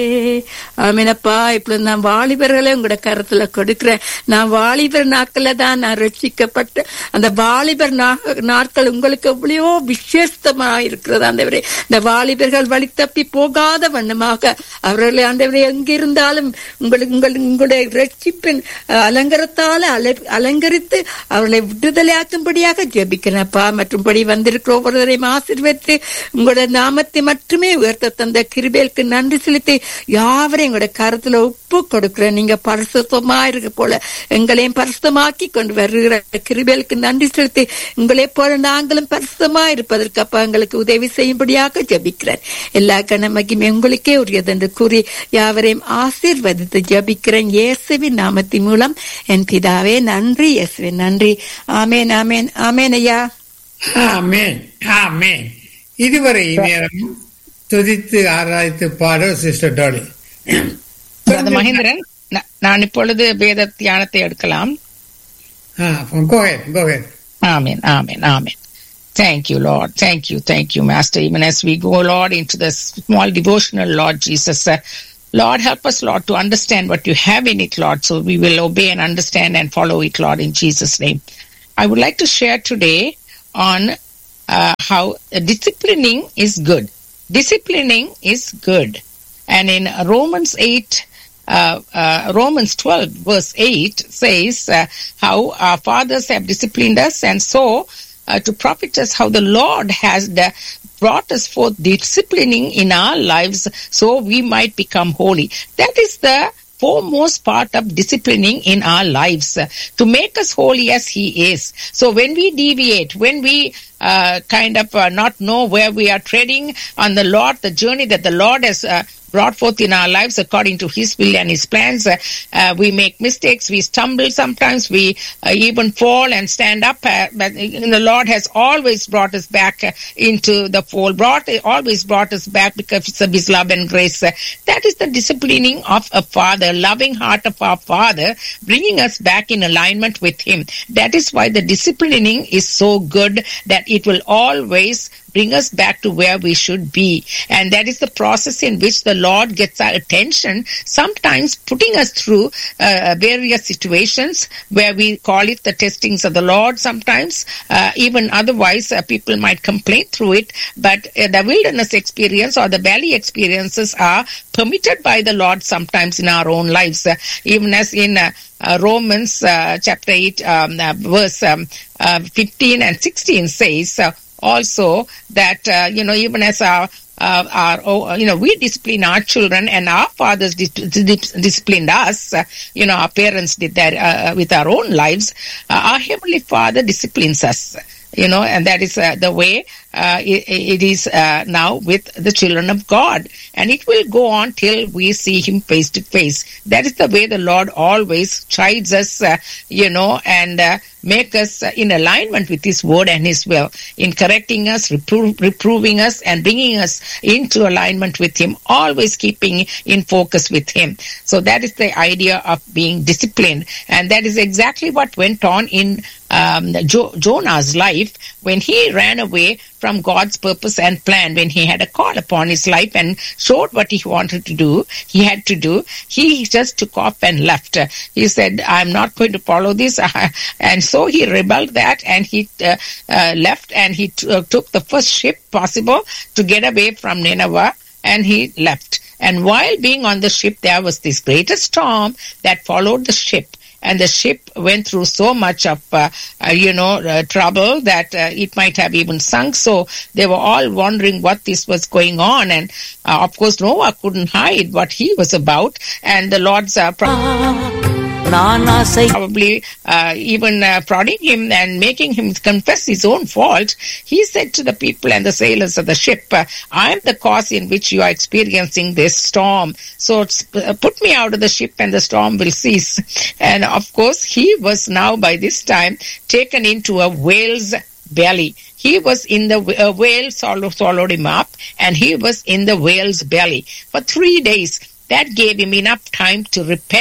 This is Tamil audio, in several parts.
ஆமீனப்பா இப்பொழுது நான் வாலிபர்களை உங்களோட கருத்துல கொடுக்கிறேன் நான் வாலிபர் நாட்கள்ல தான் நான் ரட்சிக்கப்பட்டு அந்த வாலிபர் நா- நாட்கள் உங்களுக்கு எவ்வளவோ விசேஷமா இருக்கிறது ஆண்டவரே இந்த வாலிபர்கள் வழி தப்பி போகாத வண்ணமாக அவர்களை ஆண்டவரே எங்கிருந்தாலும் உங்களுக்கு உங்கள் உங்களுடைய ரட்சிப்பின் அஹ், அலங்கரத்தால அல- அலங்கரித்து அவர்களை விடுதலையாக்கும்படியாக ஜெபிக்கிறேன்ப்பா மற்றும்படி வந்திருக்கிற ஒவ்வொருவரையும் ஆசீர்வதித்து உங்களோட நாமத்தை மட்டுமே உயர்த்த தந்த கிருபேலுக்கு நன்றி செலுத்தி யாவரையும் எங்களோட கருத்துல உப்பு கொடுக்கிறேன் நீங்க பரிசுத்தமா இருக்க போல எங்களையும் பரிசுத்தமாக்கி கொண்டு வருகிற கிருபேலுக்கு நன்றி செலுத்தி உங்களை போல நாங்களும் பரிசுத்தமா இருப்பதற்கு அப்பா எங்களுக்கு உதவி செய்யும்படியாக ஜெபிக்கிறேன் எல்லா கணமகிமே உங்களுக்கே உரியது என்று கூறி யாவரையும் ஆசீர்வதித்து ஜெபிக்கிறேன் இயேசுவின் நாமத்தின் மூலம் என் பிதாவே நன்றி இயேசுவின் நன்றி ஆமேன் ஆமேன் ஆமேன் ஐயா ஆமென் ஆமென் இதுவரை நேரம் துதித்து ஆராய்த்து பாட சிஸ்டர் டாலி பிரதர் மகேந்திரன் நா- நான் இப்பொழுது வேத தியானத்தை எடுக்கலாம் go ahead go ahead Amen, amen, amen. Thank you, Lord. Thank you, thank you, Master. Even as we go, Lord, into the small devotional, Lord Jesus, uh, Lord, help us, Lord, to understand what you have in it, Lord, so we will obey and understand and follow it, Lord, in Jesus' name. I would like to share today on uh, how disciplining is good. Disciplining is good. And in Romans 8, uh, uh, Romans 12 verse 8 says uh, how our fathers have disciplined us and so uh, to profit us how the Lord has uh, brought us forth disciplining in our lives so we might become holy. That is the foremost part of disciplining in our lives uh, to make us holy as he is so when we deviate when we uh, kind of uh, not know where we are treading on the lord the journey that the lord has uh, brought forth in our lives according to his will and his plans uh, uh, we make mistakes we stumble sometimes we uh, even fall and stand up uh, but the lord has always brought us back uh, into the fold brought always brought us back because of his love and grace Uh, that is the disciplining of a father loving heart of our father bringing us back in alignment with him that is why the disciplining is so good that it will always bring us back to where we should be. And that is the process in which the Lord gets our attention, sometimes putting us through uh, various situations where we call it the testings of the Lord sometimes. Uh, even otherwise, uh, people might complain through it. But uh, the wilderness experience or the valley experiences are permitted by the Lord sometimes in our own lives. Uh, even as in uh, uh, Romans uh, chapter 8, um, uh, verse um, uh, 15 and 16 says, uh, also that uh, you know even as our uh, our oh, you know we discipline our children and our fathers dis- dis- disciplined us uh, you know our parents did that uh, with our own lives uh, our heavenly father disciplines us you know and that is uh, the way uh, it, it is uh, now with the children of god and it will go on till we see him face to face that is the way the lord always chides us uh, you know and uh, make us uh, in alignment with his word and his will in correcting us repro- reproving us and bringing us into alignment with him always keeping in focus with him so that is the idea of being disciplined and that is exactly what went on in um, jo- jonah's life when he ran away from God's purpose and plan when he had a call upon his life and showed what he wanted to do, he had to do. He just took off and left. He said, I'm not going to follow this. and so he rebelled that and he uh, uh, left and he t- uh, took the first ship possible to get away from Nineveh and he left. And while being on the ship, there was this greatest storm that followed the ship and the ship went through so much of uh, uh, you know uh, trouble that uh, it might have even sunk so they were all wondering what this was going on and uh, of course noah couldn't hide what he was about and the lord's uh, pro- நான் ஆசை probably uh, even uh, prodding him and making him confess his own fault, he said to the people and the sailors of the ship, uh, I am the cause in which you are experiencing this storm. So uh, put me out of the ship and the storm will cease. And of course, he was now by this time taken into a whale's belly. He was in the uh, whale swallowed, swallowed him up and he was in the whale's belly for three days that gave him enough time to repent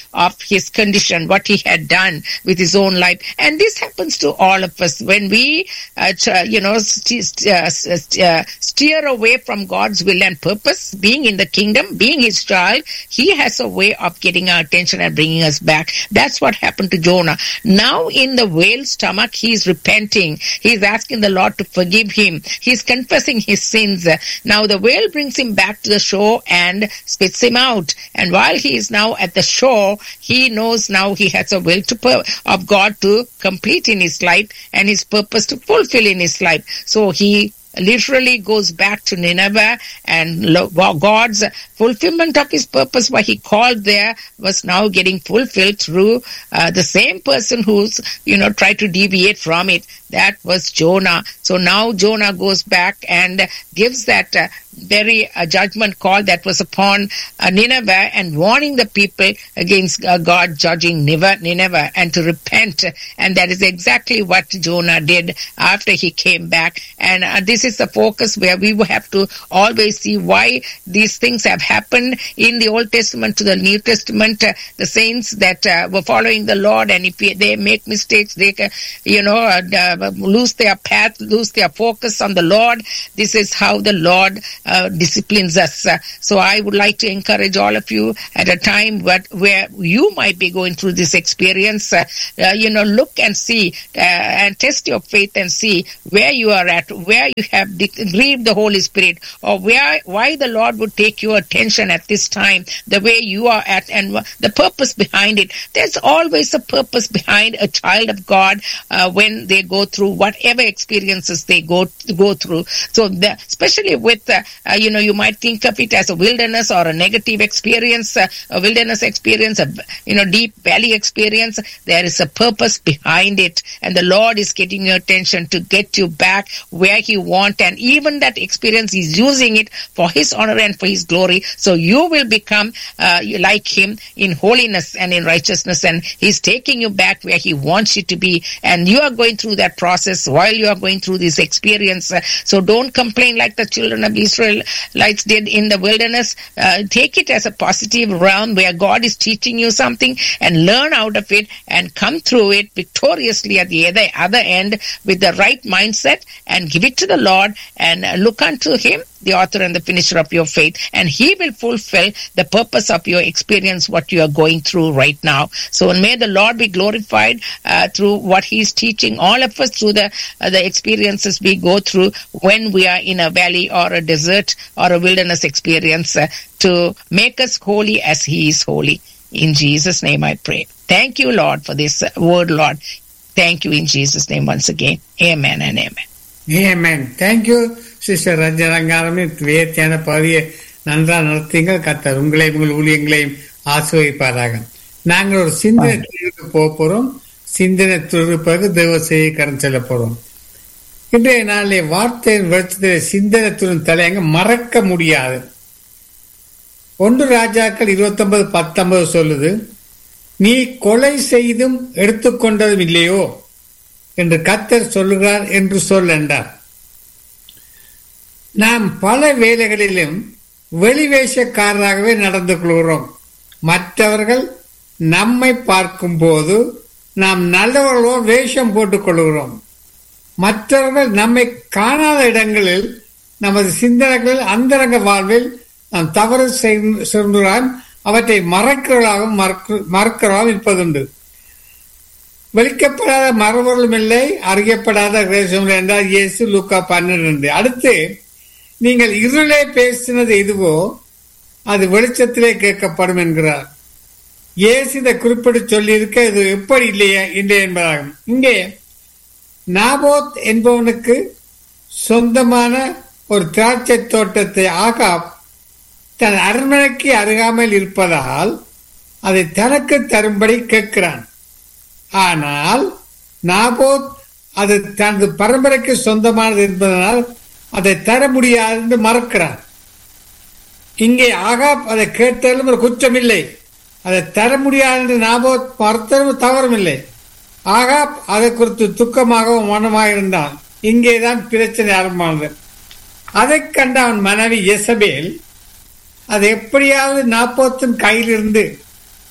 of his condition, what he had done with his own life. And this happens to all of us when we, uh, tr- you know, st- st- uh, st- uh, steer away from God's will and purpose, being in the kingdom, being his child. He has a way of getting our attention and bringing us back. That's what happened to Jonah. Now in the whale's stomach, he's repenting. He's asking the Lord to forgive him. He's confessing his sins. Now the whale brings him back to the shore and spits him out. And while he is now at the shore, he knows now he has a will to pur- of God to complete in his life and his purpose to fulfill in his life. So he literally goes back to Nineveh and lo- God's fulfillment of his purpose, what he called there, was now getting fulfilled through uh, the same person who's, you know, tried to deviate from it. That was Jonah. So now Jonah goes back and gives that uh, very uh, judgment call that was upon uh, Nineveh and warning the people against uh, God judging Nineveh, Nineveh and to repent. And that is exactly what Jonah did after he came back. And uh, this is the focus where we will have to always see why these things have happened in the Old Testament to the New Testament. Uh, the saints that uh, were following the Lord, and if they make mistakes, they, can, you know, uh, uh, lose their path, lose their focus on the Lord. This is how the Lord uh, disciplines us. Uh, so I would like to encourage all of you at a time where, where you might be going through this experience. Uh, uh, you know, look and see uh, and test your faith and see where you are at, where you have de- grieved the Holy Spirit, or where why the Lord would take your attention at this time, the way you are at, and the purpose behind it. There's always a purpose behind a child of God uh, when they go through whatever experiences they go go through. So, the, especially with uh, uh, you know, you might think of it as a wilderness or a negative experience, uh, a wilderness experience, a you know deep valley experience. There is a purpose behind it, and the Lord is getting your attention to get you back where He wants. And even that experience, He's using it for His honor and for His glory. So you will become uh, like Him in holiness and in righteousness, and He's taking you back where He wants you to be. And you are going through that process while you are going through this experience. Uh, so don't complain like the children of Israelites did in the wilderness. Uh, take it as a positive realm where God is teaching you something and learn out of it and come through it victoriously at the other, other end with the right mindset and give it to the Lord and uh, look unto Him the author and the finisher of your faith, and He will fulfill the purpose of your experience, what you are going through right now. So may the Lord be glorified uh, through what He is teaching all of us through the uh, the experiences we go through when we are in a valley or a desert or a wilderness experience uh, to make us holy as He is holy. In Jesus' name, I pray. Thank you, Lord, for this word, Lord. Thank you in Jesus' name once again. Amen and amen. Amen thank you sister ரஞ்சனங்காரமே வேர்த்தியான பகுதியை நன்றாக நடத்துங்க கத்தர் உங்களையும் உங்கள் ஊழியங்களையும் ஆசிர்வதிப்பாராக நாங்கள் ஒரு சிந்தனை துறைக்கு போக போறோம் சிந்தனை துறைப்பாக தேவ செய்ய கடன் செல்ல போறோம் இன்றைய நாளிலே வார்த்தையின் வெளிச்சத்தில் சிந்தனை துறை தலையங்க மறக்க முடியாது ஒன்று ராஜாக்கள் இருபத்தி ஒன்பது பத்தொன்பது சொல்லுது நீ கொலை செய்தும் எடுத்துக்கொண்டதும் இல்லையோ என்று கத்தர் சொல்லுகிறார் என்று சொல் என்றார் நாம் பல வேலைகளிலும் வெளிவேஷக்காரராகவே நடந்து கொள்கிறோம் மற்றவர்கள் நம்மை பார்க்கும் போது நாம் நல்லவர்களோ வேஷம் போட்டுக் கொள்கிறோம் மற்றவர்கள் நம்மை காணாத இடங்களில் நமது சிந்தனைகளில் அந்தரங்க வாழ்வில் நாம் தவறு செய்கிறான் அவற்றை மறக்கிறவர்களாகவும் மறக்கிறவர்களாகவும் இருப்பதுண்டு வெளிக்கப்படாத மரபொருளும் இல்லை அறியப்படாத கிரேசம் என்றால் இயேசு லூக்கா பன்னிரண்டு அடுத்து நீங்கள் இருளே பேசினது எதுவோ அது வெளிச்சத்திலே கேட்கப்படும் என்கிறார் இயேசு இதை குறிப்பிட்டு சொல்லியிருக்க இது எப்படி இல்லையா இல்லை என்பதாகும் இங்கே நாபோத் என்பவனுக்கு சொந்தமான ஒரு திராட்சை தோட்டத்தை ஆகாப் தன் அரண்மனைக்கு அருகாமல் இருப்பதால் அதை தனக்கு தரும்படி கேட்கிறான் ஆனால் நாபோத் அது தனது பரம்பரைக்கு சொந்தமானது என்பதனால் அதை தர முடியாது என்று மறக்கிறான் இங்கே ஆகாப் அதை கேட்டாலும் ஒரு குற்றமில்லை அதை தர முடியாது என்று நாபோத் மறுத்தலும் தவறும் இல்லை ஆகாப் அதை குறித்து துக்கமாகவும் மனமாக இருந்தான் இங்கேதான் பிரச்சனை ஆரம்பமானது அதை கண்ட அவன் மனைவி எசபேல் அது எப்படியாவது நாப்பத்தின் கையிலிருந்து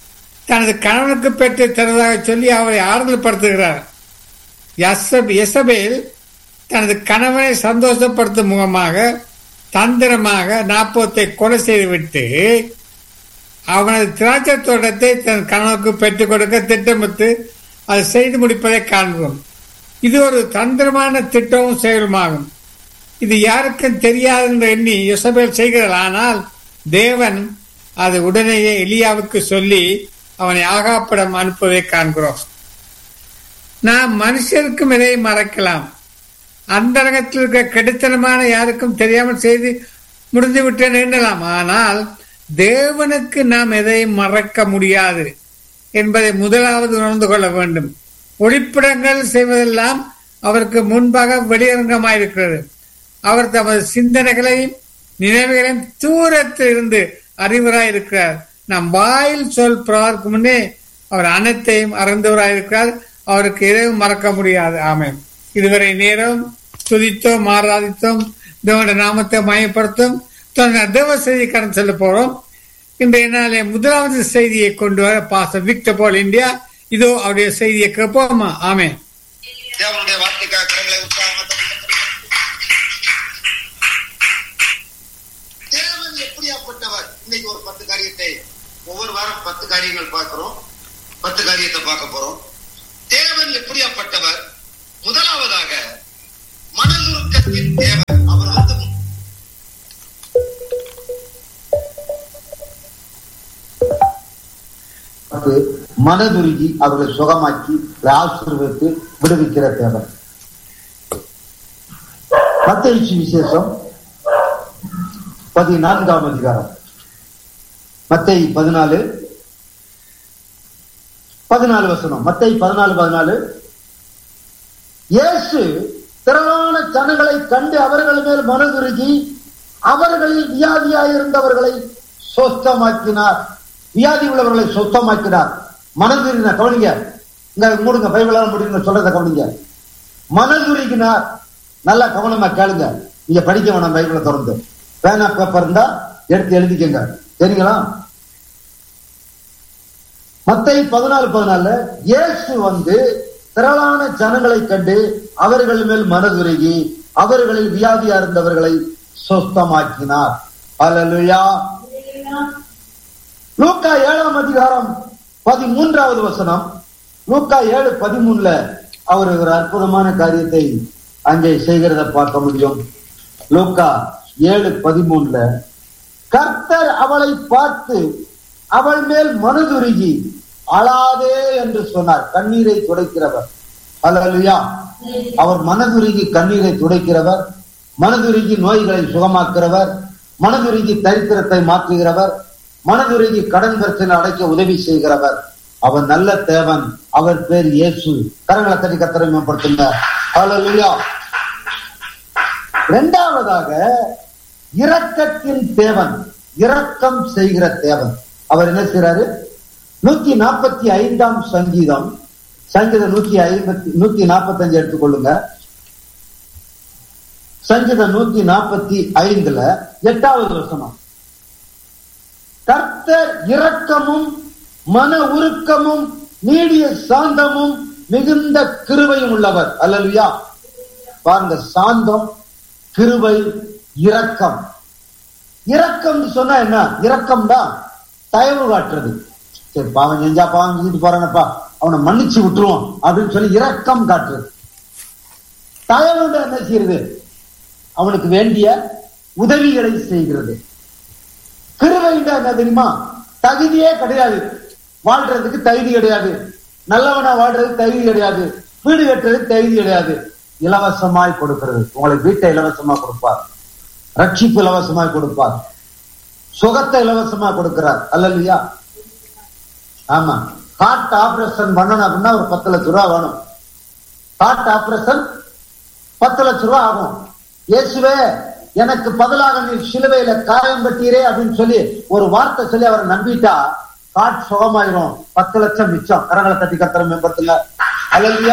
தனது கணவனுக்கு பெற்று தருவதாக சொல்லி அவரை ஆறுதல் படுத்துகிறார் யசப்- யசபேல் தனது கணவனை சந்தோஷப்படுத்தும் முகமாக தந்திரமாக நாப்பத்தை கொலை செய்துவிட்டு அவனது திராட்சை தோட்டத்தை தன் கணவனுக்கு பெற்றுக் கொடுக்க திட்டமிட்டு அதை செய்து முடிப்பதை காண்கிறோம் இது ஒரு தந்திரமான திட்டமும் செயலுமாகும் இது யாருக்கும் தெரியாது என்று எண்ணி யோசபேல் செய்கிறார் ஆனால் தேவன் அது உடனேயே எலியாவுக்கு சொல்லி அவனை ஆகாப்படம் அனுப்புவதை காண்கிறோம் நாம் மனுஷருக்கும் இதை மறக்கலாம் அந்தரங்கத்தில் இருக்க கெடுத்தனமான யாருக்கும் தெரியாமல் செய்து முடிந்து விட்டேன் எண்ணலாம் ஆனால் தேவனுக்கு நாம் எதையும் மறக்க முடியாது என்பதை முதலாவது உணர்ந்து கொள்ள வேண்டும் ஒளிப்படங்கள் செய்வதெல்லாம் அவருக்கு முன்பாக வெளியரங்கமாயிருக்கிறது அவர் தமது சிந்தனைகளையும் நினைவுகளையும் தூரத்தில் இருந்து அறிவராயிருக்கிறார் நம் வாயில் சொல் பிறகு முன்னே அவர் அனைத்தையும் அறிந்தவராயிருக்கிறார் அவருக்கு எதையும் மறக்க முடியாது ஆமென் இதுவரை நேரம் துதித்தோம் ஆராதித்தோம் தேவனுடைய நாமத்தை மயப்படுத்தும் தொடர்ந்து தேவ செய்தி கடன் சொல்ல போறோம் இன்றைய நாளே முதலாவது செய்தியை கொண்டு வர பாச விக்டர் போல் இந்தியா இதோ அவருடைய செய்தியை கேட்போமா ஆமென் தேவனுடைய வார்த்தைக்காக கரங்களை உற்சாகமாக தட்டி தேவன் எப்படியாப்பட்டவர் இன்னைக்கு ஒரு பத்து காரியத்தை ஒவ்வொரு வாரம் பத்து காரியங்கள் பார்க்கிறோம் பத்து காரியத்தை பார்க்க போறோம் தேவன் எப்படியாப்பட்டவர் முதலாவதாக மனதுருக்கத்தின் தேவன் அவர் வந்து நமக்கு மனதுருகி அவர்களை சுகமாக்கி ஆசீர்வதித்து விடுவிக்கிற தேவன் மத்தயிச்சு விசேஷம் பதினான்காம் அதிகாரம் மத்தை பதினாலு பதினாலு வசனம் மத்தை பதினாலு பதினாலு இயேசு திரளான ஜனங்களை கண்டு அவர்கள் மேல் மனதுருகி அவர்களில் வியாதியாயிருந்தவர்களை சொஸ்தமாக்கினார் வியாதி உள்ளவர்களை சொஸ்தமாக்கினார் மனதுருகின கவனிங்க இங்க மூடுங்க பைபிளால முடியுங்க சொல்றத கவனிங்க மனதுருகினார் நல்லா கவனமா கேளுங்க நீங்க படிக்க வேணாம் பைபிளை திறந்து பேனா பேப்பர் இருந்தா எடுத்து எழுதிக்கங்க சரிங்களா மத்தை பதினாலு பதினாலுல இயேசு வந்து திரளான ஜனங்களை கண்டு அவர்கள் மேல் மனதுருகி அவர்களில் வியாதியா இருந்தவர்களை சொஸ்தமாக்கினார் அல்லேலூயா லூக்கா ஏழாம் அதிகாரம் பதிமூன்றாவது வசனம் லூக்கா ஏழு பதிமூணுல அவர் ஒரு அற்புதமான காரியத்தை அங்கே செய்கிறத பார்க்க முடியும் லூக்கா ஏழு பதிமூணுல கர்த்தர் அவளை பார்த்து அவள் மேல் மனதுருகி அழாதே என்று சொன்னார் கண்ணீரை துடைக்கிறவர் அல்லா அவர் மனதுருகி கண்ணீரை துடைக்கிறவர் மனதுருகி நோய்களை சுகமாக்குறவர் மனதுருகி தரித்திரத்தை மாற்றுகிறவர் மனதுருகி கடன் பிரச்சனை அடைக்க உதவி செய்கிறவர் அவர் நல்ல தேவன் அவர் பேர் இயேசு கரங்களை தட்டி கத்தரை மேம்படுத்துங்க அல்லா இரண்டாவதாக இரக்கத்தின் தேவன் இரக்கம் செய்கிற தேவன் அவர் என்ன செய்யறாரு நூத்தி நாற்பத்தி ஐந்தாம் சங்கீதம் சங்கீதம் நூத்தி ஐம்பத்தி நூத்தி நாற்பத்தி அஞ்சு எடுத்துக்கொள்ளுங்க சங்கீதம் நூத்தி நாற்பத்தி ஐந்துல எட்டாவது வசனம் கர்த்தர் இரக்கமும் மன உருக்கமும் நீடிய சாந்தமும் மிகுந்த கிருபையும் உள்ளவர் அல்லலுயா பாருங்க சாந்தம் கிருபை இரக்கம் இரக்கம் சொன்னா என்ன இரக்கம் தான் தயவு காட்டுறது சரி பாவம் செஞ்சா பாவம் செஞ்சுட்டு போறானப்பா அவனை மன்னிச்சு விட்டுருவோம் அப்படின்னு சொல்லி இரக்கம் காட்டுறது தயவு என்ன செய்யறது அவனுக்கு வேண்டிய உதவிகளை செய்கிறது கிருவைண்டா என்ன தெரியுமா தகுதியே கிடையாது வாழ்றதுக்கு தகுதி கிடையாது நல்லவனா வாழ்றதுக்கு தகுதி கிடையாது வீடு கட்டுறதுக்கு தகுதி கிடையாது இலவசமாய் கொடுக்கிறது உங்களுக்கு வீட்டை இலவசமா கொடுப்பார் ரட்சிப்பு இலவசமாய் கொடுப்பார் சுகத்தை இலவசமா கொடுக்கிறார் அல்ல ஆமா ஹார்ட் ஆபரேஷன் பண்ணணும் அப்படின்னா ஒரு பத்து லட்ச ரூபா வேணும் ஹார்ட் ஆபரேஷன் பத்து லட்ச ரூபா ஆகும் இயேசுவே எனக்கு பதிலாக நீ சிலுவையில காயம் கட்டீரே அப்படின்னு சொல்லி ஒரு வார்த்தை சொல்லி அவரை நம்பிட்டா காட் சுகமாயிரும் பத்து லட்சம் மிச்சம் கரங்களை தட்டி கத்திர மேம்படுத்துங்க அல்லையா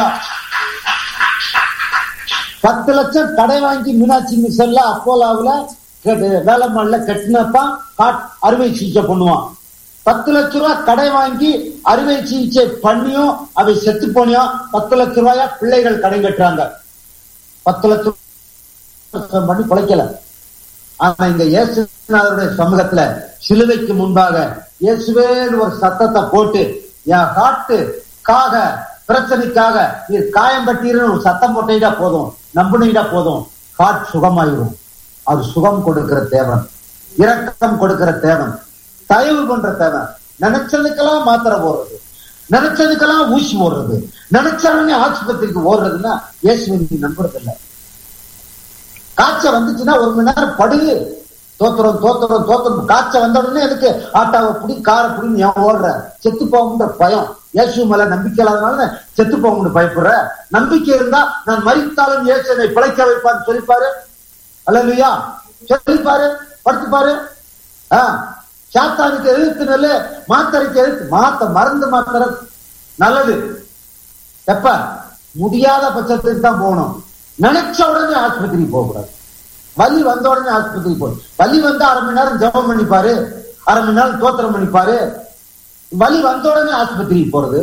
பத்து லட்சம் கடை வாங்கி மீனாட்சி மிஷன்ல அப்போலாவுல வேலைமாடல கட்டினப்பா காட் அறுவை சிகிச்சை பண்ணுவான் பத்து லட்ச ரூபாய் கடை வாங்கி அறுவை சிகிச்சை பண்ணியும் அவை செத்து போனியும் பத்து லட்ச ரூபாயா பிள்ளைகள் கடை கட்டுறாங்க பத்து லட்சம் பண்ணி பிழைக்கல ஆனா இங்க இயேசுநாதருடைய சமூகத்துல சிலுவைக்கு முன்பாக இயேசுவேன்னு ஒரு சத்தத்தை போட்டு என் காட்டுக்காக பிரச்சனைக்காக நீ காயம் பட்டீர்னு ஒரு சத்தம் போட்டீங்கன்னா போதும் நம்புனீங்கன்னா போதும் காட் சுகமாயிரும் அது சுகம் கொடுக்கிற தேவன் இரக்கம் கொடுக்கிற தேவன் தயவு பண்ற தேவன் நினைச்சதுக்கெல்லாம் மாத்திரை போடுறது நினைச்சதுக்கெல்லாம் ஊசி போடுறது நினைச்சாலுமே ஆஸ்பத்திரிக்கு ஓடுறதுன்னா இயேசுவை நீ நம்புறது இல்லை காய்ச்சல் வந்துச்சுன்னா ஒரு மணி நேரம் படுகு தோத்துறோம் தோத்துறோம் தோத்துறோம் காய்ச்சல் வந்த உடனே எதுக்கு ஆட்டாவை பிடி காரை பிடின்னு ஏன் ஓடுற செத்து போகும்ன்ற பயம் இயேசு மேல நம்பிக்கை இல்லாதனால செத்து போகும்னு பயப்படுற நம்பிக்கை இருந்தா நான் மறித்தாலும் இயேசு என்னை பிழைக்க வைப்பான்னு சொல்லிப்பாரு அல்லையா சொல்லிப்பாரு படுத்துப்பாரு ஆஹ் சாத்தானுக்கு எதிர்த்து நல்ல மாத்திரைக்கு எதிர்த்து மாத்த மருந்து மாத்திரை நல்லது எப்ப முடியாத பட்சத்துக்கு தான் போகணும் நினைச்ச உடனே ஆஸ்பத்திரிக்கு போகக்கூடாது வலி வந்த உடனே ஆஸ்பத்திரிக்கு போகணும் வலி வந்து அரை மணி நேரம் ஜபம் பண்ணிப்பாரு அரை மணி நேரம் தோத்திரம் பண்ணிப்பாரு வலி வந்த உடனே ஆஸ்பத்திரிக்கு போறது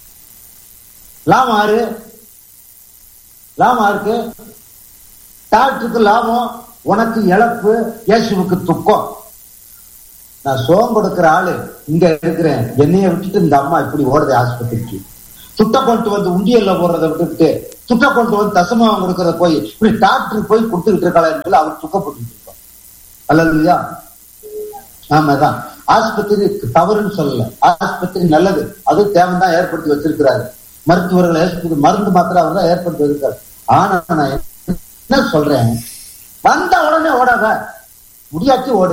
லாபம் ஆறு லாபம் ஆருக்கு டாக்டருக்கு லாபம் உனக்கு இழப்பு இயேசுவுக்கு துக்கம் நான் சோகம் கொடுக்கிற ஆளு இங்க இருக்கிறேன் என்னைய விட்டுட்டு இந்த அம்மா இப்படி ஓடுது ஆஸ்பத்திரிக்கு துட்ட கொண்டு வந்து உண்டியல்ல போடுறத விட்டுட்டு துட்ட கொண்டு வந்து தசமாவம் கொடுக்கறத போய் இப்படி டாக்டர் போய் கொடுத்துக்கிட்டு இருக்கலாம் சொல்லி அவர் துக்கப்பட்டு இருக்கோம் அல்லையா ஆமாதான் ஆஸ்பத்திரி தவறுன்னு சொல்லல ஆஸ்பத்திரி நல்லது அது தேவைதான் ஏற்படுத்தி வச்சிருக்கிறாரு மருத்துவர்கள் ஏற்படுத்தி மருந்து மாத்திரம் அவர் தான் ஏற்படுத்தி வச்சிருக்காரு ஆனா நான் என்ன சொல்றேன் வந்த உடனே ஓடாத முடியாச்சு ஓடு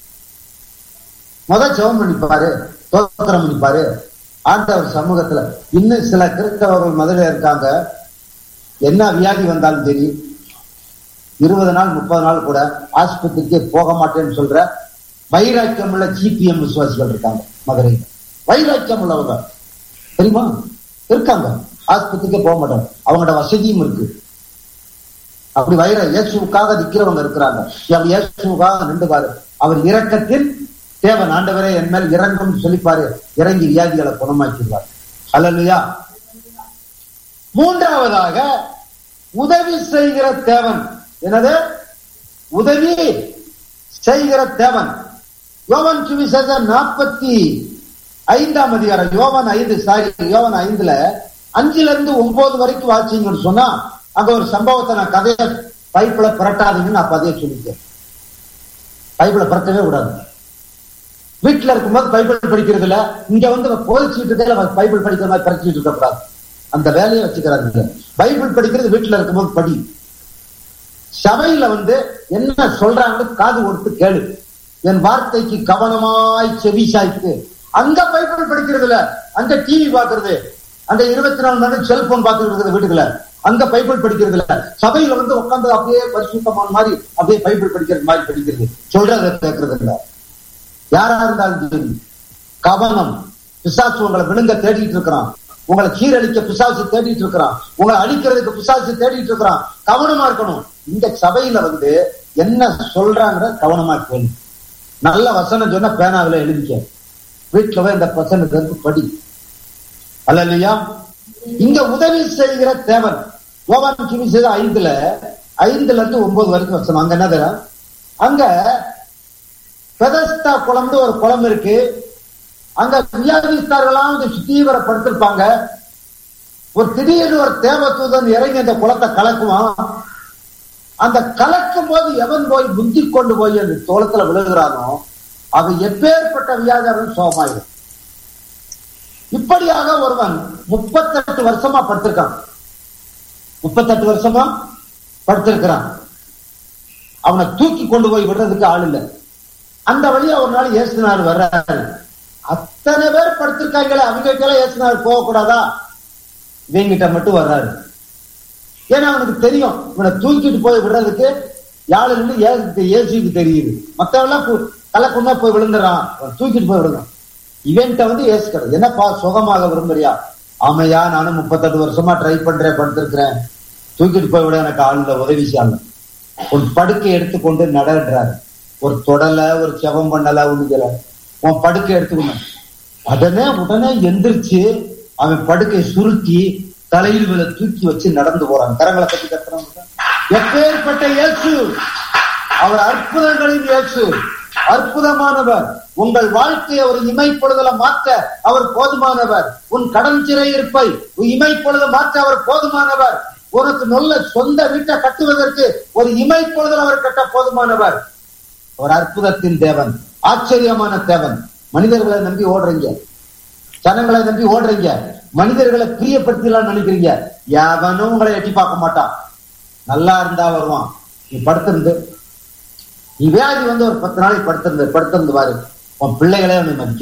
முத ஜெபம் பண்ணிப்பாரு தோத்திரம் பண்ணிப்பாரு ஆண்டவர் சமூகத்துல இன்னும் சில கிறிஸ்தவர்கள் முதல்ல இருக்காங்க என்ன வியாதி வந்தாலும் சரி இருபது நாள் முப்பது நாள் கூட ஆஸ்பத்திரிக்கே போக மாட்டேன்னு சொல்ற வைராக்கியம் உள்ள ஜிபிஎம் விசுவாசிகள் இருக்காங்க மதுரையில் வைராக்கியம் உள்ளவங்க தெரியுமா இருக்காங்க ஆஸ்பத்திரிக்கே போக மாட்டாங்க அவங்களோட வசதியும் இருக்கு அப்படி வைர இயேசுவுக்காக நிக்கிறவங்க இருக்கிறாங்க அவர் இயேசுவுக்காக நின்று பாரு அவர் இரக்கத்தில் தேவன் ஆண்டவரே என் மேல் இறங்கும் சொல்லிப்பாரு இறங்கி வியாதிகளை குணமாக்கிடுவார் அல்லையா மூன்றாவதாக உதவி செய்கிற தேவன் என்னது உதவி செய்கிற தேவன் யோவன் சுவிசேஷம் நாற்பத்தி ஐந்தாம் அதிகாரம் யோவன் ஐந்து சாரி யோவன் ஐந்துல அஞ்சுல இருந்து ஒன்பது வரைக்கும் வாசிங்கன்னு சொன்னா அங்க ஒரு சம்பவத்தை நான் கதையை பைப்பிள புரட்டாதீங்கன்னு நான் பதிய சொல்லிட்டேன் பைபிளை புரட்டவே கூடாது வீட்டுல இருக்கும்போது பைபிள் படிக்கிறது இல்ல இங்க வந்து போதிச்சுட்டு இருக்கையில பைபிள் படிக்கிற மாதிரி படிச்சுட்டு இருக்க கூடாது அந்த வேலையை வச்சுக்கிறாங்க பைபிள் படிக்கிறது வீட்டுல இருக்கும்போது படி சபையில வந்து என்ன சொல்றாங்கன்னு காது கொடுத்து கேளு என் வார்த்தைக்கு கவனமாய் செவி சாய்த்து அங்க பைபிள் படிக்கிறது இல்ல அங்க டிவி பாக்குறது அந்த இருபத்தி நாலு மணி நேரம் செல்போன் பார்த்துட்டு இருக்கிறது வீட்டுக்குள்ள அங்க பைபிள் படிக்கிறது இல்ல சபையில வந்து உட்காந்து அப்படியே பரிசுத்தமான மாதிரி அப்படியே பைபிள் படிக்கிறது மாதிரி படிக்கிறது சொல்றத கேட்கறது இல்ல யாரா இருந்தாலும் சரி கவனம் பிசாசு உங்களை விழுங்க தேடிட்டு இருக்கிறான் உங்களை சீரழிக்க பிசாசு தேடிட்டு இருக்கிறான் உங்களை அழிக்கிறதுக்கு பிசாசு தேடிட்டு இருக்கிறான் கவனமா இருக்கணும் இந்த சபையில வந்து என்ன சொல்றாங்கிற கவனமா கேள்வி நல்ல வசனம் சொன்னா பேனாவில எழுதிக்க வீட்டுல போய் இந்த வசனத்தை வந்து படி அல்ல இல்லையா இங்க உதவி செய்கிற தேவன் யோவான் சுவிசேஷம் ஐந்துல ஐந்துல இருந்து ஒன்பது வரைக்கும் வசனம் அங்க என்ன தரும் அங்க பெதஸ்தா குளம்னு ஒரு குளம் இருக்கு அங்க வியாதிஸ்தார்கள்லாம் வந்து தீவிர படுத்திருப்பாங்க ஒரு திடீர்னு ஒரு தேவதூதன் இறங்கி அந்த குளத்தை கலக்குவான் அந்த கலக்கும் போது எவன் போய் முந்தி கொண்டு போய் அந்த தோளத்துல விழுகிறானோ அவன் எப்பேற்பட்ட வியாதியாரும் சோகமாயிடும் இப்படியாக ஒருவன் முப்பத்தெட்டு வருஷமா படுத்திருக்கான் முப்பத்தெட்டு வருஷமா படுத்திருக்கிறான் அவனை தூக்கி கொண்டு போய் விடுறதுக்கு ஆள் இல்லை அந்த வழியா ஒரு நாள் இயேசுனார் வர்றாரு அத்தனை பேர் படுத்திருக்காங்களே அவங்க கிட்ட இயேசுனார் போகக்கூடாதா இவங்கிட்ட மட்டும் வர்றாரு ஏன்னா அவனுக்கு தெரியும் இவனை தூக்கிட்டு போய் விடுறதுக்கு யாழ் இருந்து ஏசுக்கு தெரியுது மத்தவெல்லாம் கலக்குன்னா போய் விழுந்துறான் தூக்கிட்டு போய் விடுறான் இவன்ட்ட வந்து ஏசுக்கிறது என்னப்பா சுகமாக விரும்புறியா ஆமையா நானும் முப்பத்தெட்டு வருஷமா ட்ரை பண்றேன் படுத்திருக்கிறேன் தூக்கிட்டு போய் விட எனக்கு ஆளுல உதவி செய்யல ஒரு படுக்கை எடுத்துக்கொண்டு நடன்றாரு ஒரு தொடல ஒரு செவம் பண்ணல ஒண்ணுல உன் படுக்கை எடுத்துக்கணும் உடனே உடனே எந்திரிச்சு அவன் படுக்கை சுருட்டி தலையில் மேல தூக்கி வச்சு நடந்து போறான் கரங்களை பத்தி கத்துறாங்க எப்பேற்பட்ட இயேசு அவர் அற்புதங்களின் இயேசு அற்புதமானவர் உங்கள் வாழ்க்கையை ஒரு இமைப்பொழுதுல மாற்ற அவர் போதுமானவர் உன் கடன் சிறையிருப்பை ஒரு இமைப்பொழுது மாற்ற அவர் போதுமானவர் உனக்கு நல்ல சொந்த வீட்டை கட்டுவதற்கு ஒரு இமைப்பொழுதில் அவர் கட்ட போதுமானவர் அவர் அற்புதத்தின் தேவன் ஆச்சரியமான தேவன் மனிதர்களை நம்பி ஓடுறீங்க ஜனங்களை நம்பி ஓடுறீங்க மனிதர்களை பிரியப்படுத்தலாம் நினைக்கிறீங்க எவனும் உங்களை எட்டி பார்க்க மாட்டான் நல்லா இருந்தா வருவான் நீ படுத்திருந்து நீ வியாதி வந்து ஒரு பத்து நாளைக்கு படுத்திருந்து படுத்திருந்து பாரு உன் பிள்ளைகளே அவனை மதிக்க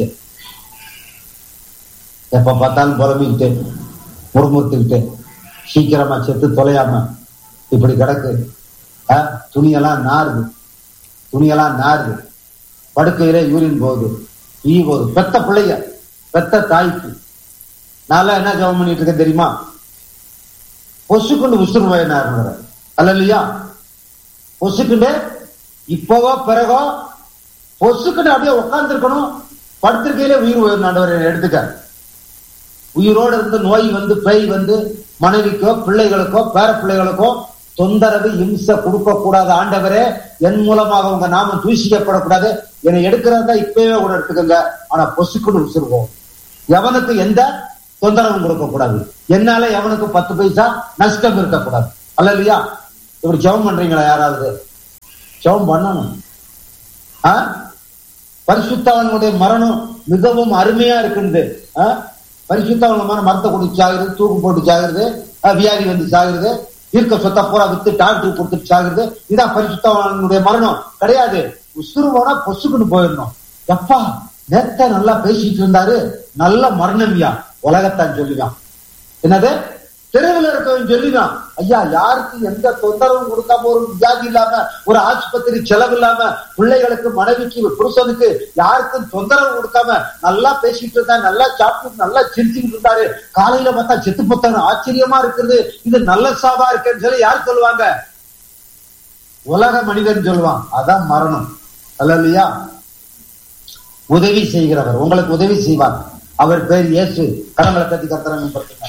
எப்ப பார்த்தாலும் புலம்பிக்கிட்டு முறுமுறுத்துக்கிட்டு சீக்கிரமா செத்து தொலையாம இப்படி கிடக்கு ஆ, துணியெல்லாம் நாறுது துணியெல்லாம் நாறுது படுக்கையிலே யூரின் போகுது ஈ போகுது பெத்த பிள்ளைய பெத்த தாய்க்கு நான் என்ன ஜெபம் பண்ணிட்டு இருக்கேன் தெரியுமா பொசுக்குண்டு உசுறு அல்ல இல்லையா பொசுக்குண்டு இப்போவோ பிறகோ பொசுக்குன்னு அப்படியே உட்கார்ந்துருக்கணும் படுத்திருக்கையிலே உயிர் உயிர் எடுத்துக்க உயிரோடு இருந்து நோய் வந்து பேய் வந்து மனைவிக்கோ பிள்ளைகளுக்கோ பேர பிள்ளைகளுக்கோ தொந்தரவு இம்சை கொடுக்க கூடாது ஆண்டவரே என் மூலமாக உங்க நாமம் தூசிக்கப்படக்கூடாது என்னை எடுக்கிறதா இப்பவே கூட எடுத்துக்கோங்க ஆனா பொசுக்குன்னு உசுருவோம் எவனுக்கு எந்த தொந்தரவும் கொடுக்க கூடாது என்னால எவனுக்கு பத்து பைசா நஷ்டம் இருக்கக்கூடாது அல்ல இல்லையா இப்படி ஜெபம் பண்றீங்களா யாராவது ஜெபம் பண்ணணும் ஆ? பரிசுத்தவனுடைய மரணம் மிகவும் அருமையா இருக்குது ஆ? பரிசுத்தவன் மரணம் மரத்தை குடிச்சு சாகுறது தூக்கு போட்டு சாகுறது ஆ, வியாதி வந்து சாகுறது இருக்க சொத்த பூரா வித்து டாக்டர் கொடுத்துட்டு சாகுறது இதான் பரிசுத்தவனுடைய மரணம் கிடையாது உசுறு போனா பொசுக்குன்னு போயிடணும் எப்பா நேத்த நல்லா பேசிட்டு இருந்தாரு நல்ல மரணம்யா உலகத்தான் சொல்லுவான் என்னது தெருவில் இருக்கவன் சொல்லிதான் ஐயா யாருக்கு எந்த தொந்தரவும் கொடுக்காம ஒரு வியாதி இல்லாம ஒரு ஆஸ்பத்திரி செலவு இல்லாம பிள்ளைகளுக்கு மனைவிக்கு புருஷனுக்கு யாருக்கும் தொந்தரவு கொடுக்காம நல்லா பேசிட்டு இருந்தா நல்லா சாப்பிட்டு நல்லா சிரிச்சுட்டு இருந்தாரு காலையில பார்த்தா செத்து போத்தான ஆச்சரியமா இருக்குது இது நல்ல சாவா இருக்குன்னு சொல்லி யார் சொல்லுவாங்க உலக மனிதன் சொல்லுவான் அதான் மரணம் அல்ல இல்லையா உதவி செய்கிறவர் உங்களுக்கு உதவி செய்வார் அவர் பேர் இயேசு கடங்களை கத்தி கத்துறாங்க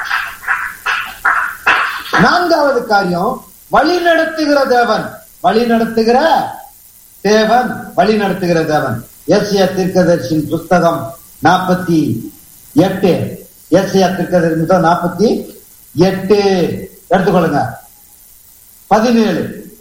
நான்காவது காரியம் வழி நடத்துகிற தேவன் வழி நடத்துகிற தேவன் வழி நடத்துகிற தேவன் ஏசியா தீர்க்கதரிசியின் புஸ்தகம் நாற்பத்தி எட்டு ஏசியா தீர்க்கதரிசி புத்தகம் நாற்பத்தி எட்டு எடுத்துக்கொள்ளுங்க பதினேழு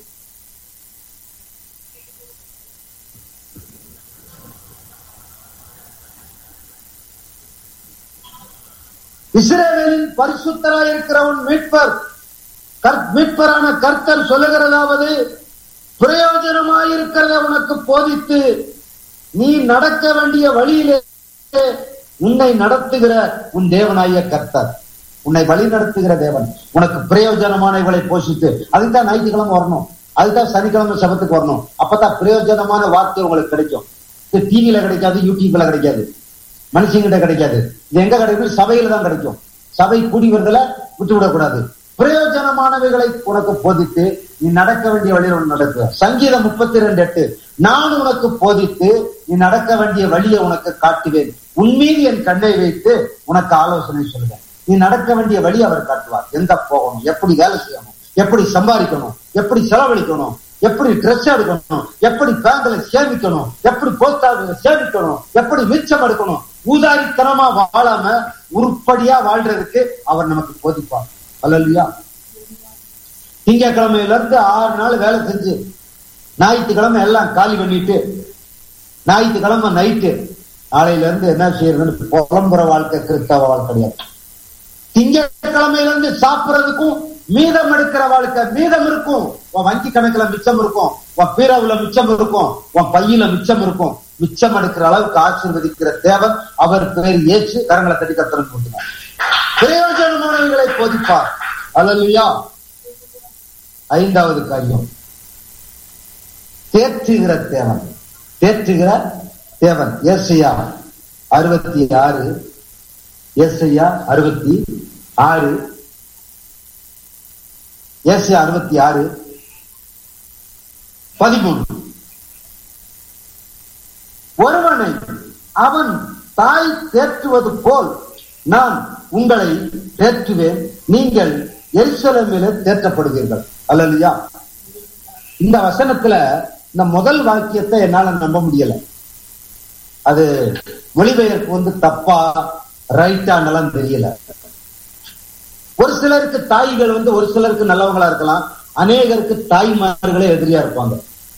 இஸ்ரேலின் பரிசுத்தராய் இருக்கிறவன் மீட்பர் கர்- மீட்பரான கர்த்தர் சொல்லுகிறதாவது பிரயோஜனமாயிருக்கிறத உனக்கு போதித்து நீ நடக்க வேண்டிய வழியிலே உன்னை நடத்துகிற உன் தேவனாய கர்த்தர் உன்னை வழி நடத்துகிற தேவன் உனக்கு பிரயோஜனமானவர்களை போஷித்து அதுதான் ஞாயிற்றுக்கிழமை வரணும் அதுதான் சனிக்கிழமை சபத்துக்கு வரணும் அப்பதான் பிரயோஜனமான வார்த்தை உங்களுக்கு கிடைக்கும் இது டிவியில கிடைக்காது யூடியூப்ல கிடைக்காது மனுஷங்கிட்ட கிடைக்காது இது எங்க கிடைக்கும் சபையில தான் கிடைக்கும் சபை கூடி வருதல விட்டு விடக்கூடாது பிரயோஜனமானவைகளை உனக்கு போதித்து நீ நடக்க வேண்டிய வழியில் உனக்கு நடக்க சங்கீதம் முப்பத்தி ரெண்டு எட்டு நான் உனக்கு போதித்து நீ நடக்க வேண்டிய வழியை உனக்கு காட்டுவேன் உன் மீது என் கண்ணை வைத்து உனக்கு ஆலோசனை சொல்லுவேன் நீ நடக்க வேண்டிய வழி அவர் காட்டுவார் எங்க போகணும் எப்படி வேலை செய்யணும் எப்படி சம்பாதிக்கணும் எப்படி செலவழிக்கணும் எப்படி ட்ரெஸ் எடுக்கணும் எப்படி பேங்க்ல சேமிக்கணும் எப்படி போஸ்ட் ஆஃபீஸ்ல சேமிக்கணும் எப்படி மிச்சம் எடுக்கணும் ஊதாரித்தனமா வாழாம உருப்படியா வாழ்றதுக்கு அவர் நமக்கு போதிப்பார் அல்லையா திங்கக்கிழமையில இருந்து ஆறு நாள் வேலை செஞ்சு ஞாயிற்றுக்கிழமை எல்லாம் காலி பண்ணிட்டு ஞாயிற்றுக்கிழமை நைட்டு நாளையில இருந்து என்ன செய்யறதுன்னு புலம்புற வாழ்க்கை கிறிஸ்தவ வாழ்க்கை கிடையாது திங்கட்கிழமையில இருந்து சாப்பிடுறதுக்கும் மீதம் எடுக்கிற வாழ்க்கை மீதம் இருக்கும் உன் வங்கி கணக்குல மிச்சம் இருக்கும் உன் பீரவுல மிச்சம் இருக்கும் உன் பையில மிச்சம் இருக்கும் மிச்சம் எடுக்கிற அளவுக்கு ஆசீர்வதிக்கிற தேவன் அவர் பேர் ஏற்று கரங்களை தட்டி கத்தனம் கொடுக்கிறார் பிரயோஜனமானவர்களை போதிப்பார் அல்லையா ஐந்தாவது காரியம் தேற்றுகிற தேவன் தேற்றுகிற தேவன் ஏசையா அறுபத்தி ஆறு ஏசையா அறுபத்தி ஆறு ஏசையா அறுபத்தி ஆறு பதிமூணு ஒருவனை அவன் தாய் தேற்றுவது போல் நான் உங்களை தேற்றுவேன் நீங்கள் எருசலேமிலே தேற்றப்படுவீர்கள் அல்லையா இந்த வசனத்துல இந்த முதல் வாக்கியத்தை என்னால நம்ப முடியல அது மொழிபெயர்ப்பு வந்து தப்பா ரைட்டானலாம் தெரியல ஒரு சிலருக்கு தாய்கள் வந்து ஒரு சிலருக்கு நல்லவங்களா இருக்கலாம் அநேகருக்கு தாய்மார்களே எதிரியா இருப்பாங்க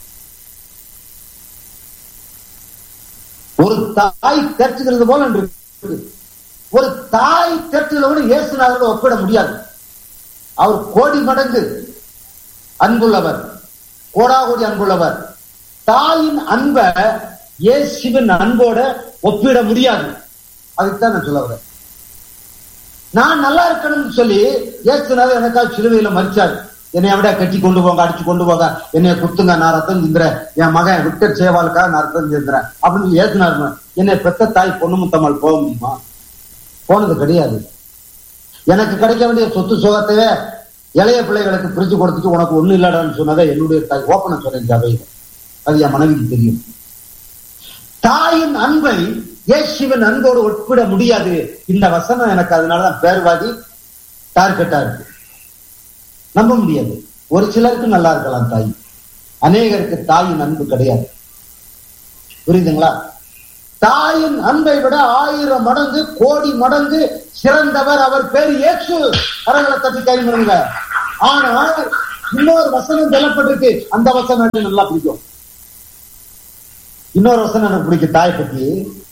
ஒரு தாய் தேற்றுகிறது போல என்று இருக்கு. ஒரு தாய் தேற்றுகிறவனை இயேசுநாதரோடு ஒப்பிட முடியாது அவர் கோடி மடங்கு அன்புள்ளவர் கோடா கோடி அன்புள்ளவர் தாயின் அன்பை இயேசுவின் அன்போட ஒப்பிட முடியாது அதுக்குதான் நான் சொல்ல வரேன் நான் நல்லா இருக்கணும்னு சொல்லி இயேசுநாதர் எனக்காக சிலுவையில மறிச்சாரு என்னை விட கட்டி கொண்டு போங்க அடிச்சு கொண்டு போங்க என்னைய குத்துங்க நான் ரத்தம் சிந்துறேன் என் மகன் விக்டர் சேவாளுக்காக நான் ரத்தம் சிந்துறேன் அப்படின்னு சொல்லி ஏசுனாரு என்னை பெத்த தாய் பொண்ணு முத்தம்மாள் போக முடியுமா போனது கிடையாது எனக்கு கிடைக்க வேண்டிய சொத்து சுகத்தையே இளைய பிள்ளைகளுக்கு பிரிச்சு கொடுத்துட்டு உனக்கு ஒண்ணு இல்லடான்னு சொன்னதை என்னுடைய தாய் ஓப்பன சொன்னேன் சபையில் அது என் மனைவிக்கு தெரியும் தாயின் அன்பை இயேசுவின் அன்போடு ஒப்பிட முடியாது இந்த வசனம் எனக்கு அதனாலதான் பேர்வாதி டார்கெட்டா இருக்கு நம்ப முடியாது ஒரு சிலருக்கு நல்லா இருக்கலாம் தாய் அநேகருக்கு தாயின் அன்பு கிடையாது புரியுதுங்களா தாயின் அன்பை விட ஆயிரம் மடங்கு கோடி மடங்கு சிறந்தவர் அவர் பேர் இயேசு கரங்களை தட்டி கை பண்ணுங்க ஆனால் இன்னொரு வசனம் சொல்லப்பட்டிருக்கு அந்த வசனம் எனக்கு நல்லா பிடிக்கும் இன்னொரு வசனம் எனக்கு பிடிக்கும் தாய் பத்தி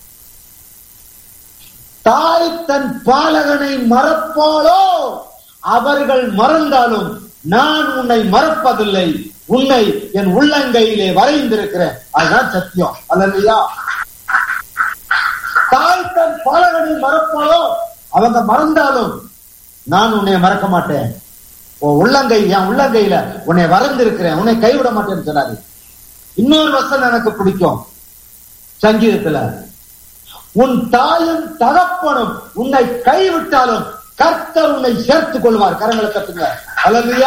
தாய் தன் பாலகனை மறப்பாளோ அவர்கள் மறந்தாலும் நான் உன்னை மறப்பதில்லை உன்னை என் உள்ளங்கையிலே வரைந்திருக்கிறேன் அதுதான் சத்தியம் அல்லையா தாய் தன் பாலகனை மறப்பாளோ அவங்க மறந்தாலும் நான் உன்னை மறக்க மாட்டேன் உன் உள்ளங்கை என் உள்ளங்கையில உன்னை வரைந்திருக்கிறேன் உன்னை கைவிட மாட்டேன்னு சொன்னாரு இன்னொரு வசனம் எனக்கு பிடிக்கும் சங்கீதத்துல உன் தாயும் தகப்பனும் உன்னை கைவிட்டாலும் கர்த்தர் உன்னை சேர்த்துக் கொள்வார் கரங்களை கட்டுங்க அல்லையா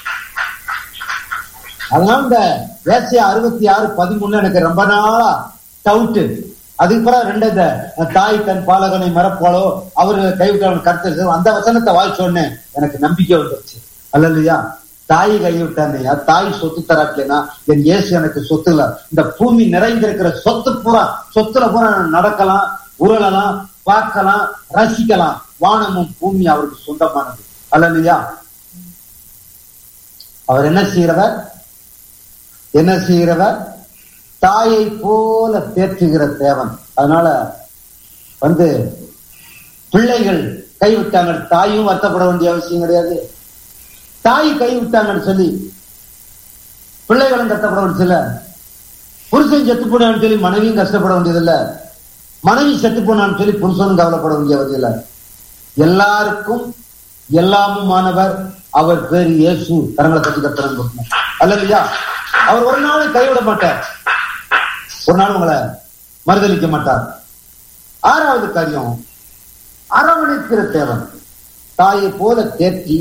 அதனால இந்த ஏசியா அறுபத்தி ஆறு பதிமூணு எனக்கு ரொம்ப நாளா டவுட் அதுக்கு பிறகு ரெண்டு இந்த தாய் தன் பாலகனை மறப்பாளோ அவரு கைவிட்டாலும் கருத்து அந்த வசனத்தை வாய்ச்சோன்னு எனக்கு நம்பிக்கை வந்துருச்சு அல்லையா தாய் கைவிட்டானையா தாய் சொத்து தராட்டேனா என் இயேசு எனக்கு சொத்து இல்ல இந்த பூமி நிறைந்திருக்கிற சொத்து பூரா சொத்துல பூரா நான் நடக்கலாம் உருளலாம் பார்க்கலாம் ரசிக்கலாம் வானமும் பூமி அவருக்கு சொந்தமானது அல்லையா அவர் என்ன செய்கிறவர் என்ன செய்கிறவர் தாயை போல தேற்றுகிற தேவன் அதனால வந்து பிள்ளைகள் கைவிட்டாங்க தாயும் வருத்தப்பட வேண்டிய அவசியம் கிடையாது தாய் கைவிட்டாங்கன்னு சொல்லி பிள்ளைகளும் கஷ்டப்பட வேண்டியதில்ல புருஷன் செத்து போனான்னு சொல்லி மனைவியும் கஷ்டப்பட வேண்டியதில்லை மனைவி செத்து போனான்னு சொல்லி புருஷனும் கவலைப்பட வேண்டியதில்லை எல்லாருக்கும் எல்லாமுமானவர் அவர் பேர் இயேசு கரங்களை கட்டி கத்துறேன் அல்லையா அவர் ஒரு நாள் கைவிட மாட்டார் ஒரு நாள் உங்களை மறுதளிக்க மாட்டார் ஆறாவது காரியம் அரவணைக்கிற தேவன் தாயை போல தேற்றி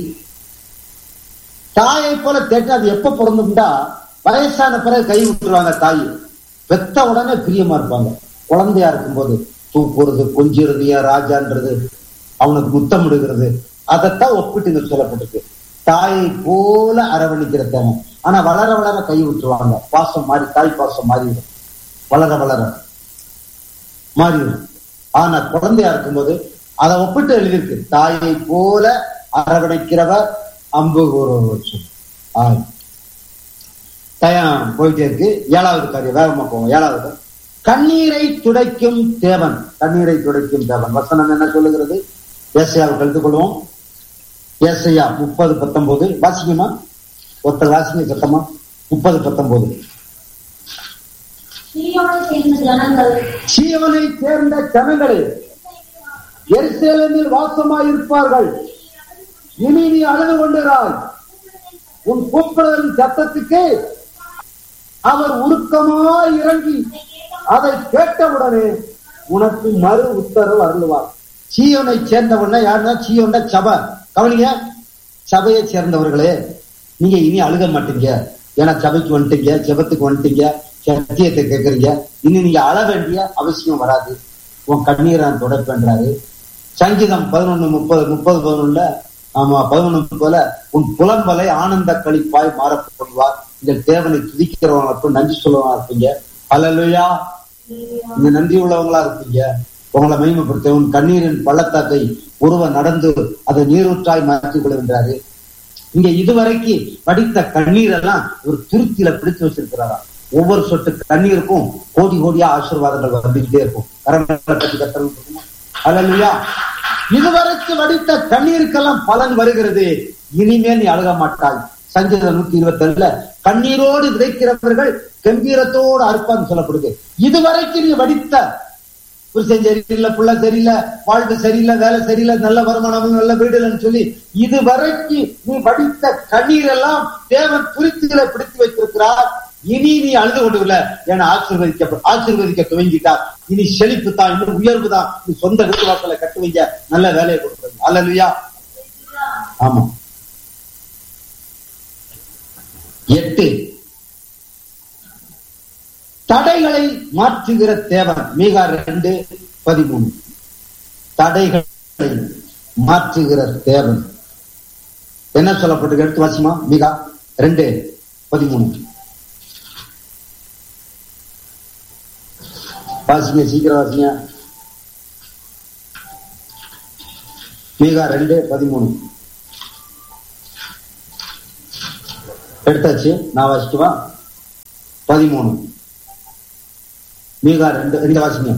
தாயை போல தேற்றி அது எப்ப பிறந்துட்டா வயசான பிறகு கை விட்டுருவாங்க தாய் பெத்த உடனே பிரியமா இருப்பாங்க குழந்தையா இருக்கும்போது தூக்குறது கொஞ்சிறது ஏன் ராஜான்றது அவனுக்கு முத்தமிடுகிறது அதைத்தான் ஒப்பிட்டு சொல்லப்பட்டிருக்கு தாயை போல அரவணைக்கிற தேவன் ஆனா வளர வளர கை விட்டுருவாங்க பாசம் மாறி தாய் பாசம் மாறிடும் வளர வளர மாறிடும் ஆனா குழந்தையா இருக்கும்போது அதை ஒப்பிட்டு எழுதியிருக்கு தாயை போல அரவணைக்கிறவர் அம்பு கூறுவர் தயம் போயிட்டே இருக்கு ஏழாவது காரியம் வேகமா போவோம் ஏழாவது கண்ணீரை துடைக்கும் தேவன் கண்ணீரை துடைக்கும் தேவன் வசனம் என்ன சொல்லுகிறது ஏசையாவை கழுத்து கொள்வோம் ஏசையா முப்பது பத்தொன்பது வாசிக்குமா ஒருத்தர் வாசிங்க சத்தமா முப்பது பத்தொன்பது சீவனை சேர்ந்த ஜனங்களே எருசலேமில் வாசமாய் இருப்பார்கள் இனி நீ அழுது கொண்டிராய் உன் கூப்பிடுதலின் சத்தத்துக்கு அவர் உருக்கமாய் இறங்கி அதை கேட்டவுடனே உனக்கு மறு உத்தரவு அருள்வார் சீயோனை சேர்ந்தவன யாருன்னா சீயோண்ட சபை கவனிங்க சபையை சேர்ந்தவர்களே நீங்க இனி அழுக மாட்டீங்க ஏன்னா சபைக்கு வந்துட்டீங்க ஜெபத்துக்கு வந்துட்டீங்க சத்தியத்தை கேட்கறீங்க இனி நீங்க அழ வேண்டிய அவசியம் வராது உன் கண்ணீரை நான் தொடப்பேன்றாரு சங்கீதம் பதினொன்னு முப்பது முப்பது பதினொன்னுல ஆமா பதினொன்னு போல உன் புலம்பலை ஆனந்த கழிப்பாய் மாறப்படுவார் இந்த தேவனை துதிக்கிறவங்களுக்கு நன்றி சொல்லுவா இருப்பீங்க அல்லையா நீங்க நன்றி உள்ளவங்களா இருப்பீங்க உங்களை மகிமைப்படுத்த உன் கண்ணீரின் பள்ளத்தாக்கை ஒருவ நடந்து அதை நீரூற்றாய் மாற்றிக் கொள்கின்றாரு இங்க இதுவரைக்கு படித்த கண்ணீர் எல்லாம் ஒரு துருத்தியில பிடித்து வச்சிருக்கிறாரா ஒவ்வொரு சொட்டு கண்ணீருக்கும் கோடி கோடியா ஆசீர்வாதங்கள் வந்துகிட்டே இருக்கும் கரங்களை கட்டி கத்தணும் அல்லையா இதுவரைக்கு வடித்த கண்ணீருக்கெல்லாம் பலன் வருகிறது இனிமேல் நீ அழுக மாட்டாய் சங்கீதம் நூத்தி இருபத்தி ஏழுல கண்ணீரோடு விதைக்கிறவர்கள் கம்பீரத்தோடு அறுப்பான்னு சொல்லப்படுது இதுவரைக்கும் நீ வடித்த புருஷன் சரியில்லை புள்ள சரியில்லை வாழ்வு சரியில்லை வேலை சரியில்லை நல்ல வருமானம் நல்ல வீடு இல்லைன்னு சொல்லி இதுவரைக்கும் நீ வடித்த கண்ணீர் எல்லாம் தேவன் துருத்திகளை பிடித்து வைத்திருக்கிறார் இனி நீ அழுது கொண்டு இல்ல என ஆசீர்வதிக்க ஆசீர்வதிக்க துவங்கிட்டார் இனி செழிப்பு தான் இன்னும் உயர்வு தான் நீ சொந்த வீட்டு வாசலை கட்டு வைங்க நல்ல வேலையை கொடுக்குறது அல்லையா ஆமா எட்டு தடைகளை மாற்றுகிற தேவன் மீகா ரெண்டு பதிமூணு தடைகளை மாற்றுகிற தேவன் என்ன சொல்லப்பட்டு எடுத்து வாசிமா மீகா ரெண்டு பதிமூணு வாசிங்க சீக்கிரம் வாசிங்க மீகா ரெண்டு பதிமூணு எடுத்தாச்சு நான் வாசிக்குவா பதிமூணு மீகா ரெண்டு ரெண்டு வாசிங்க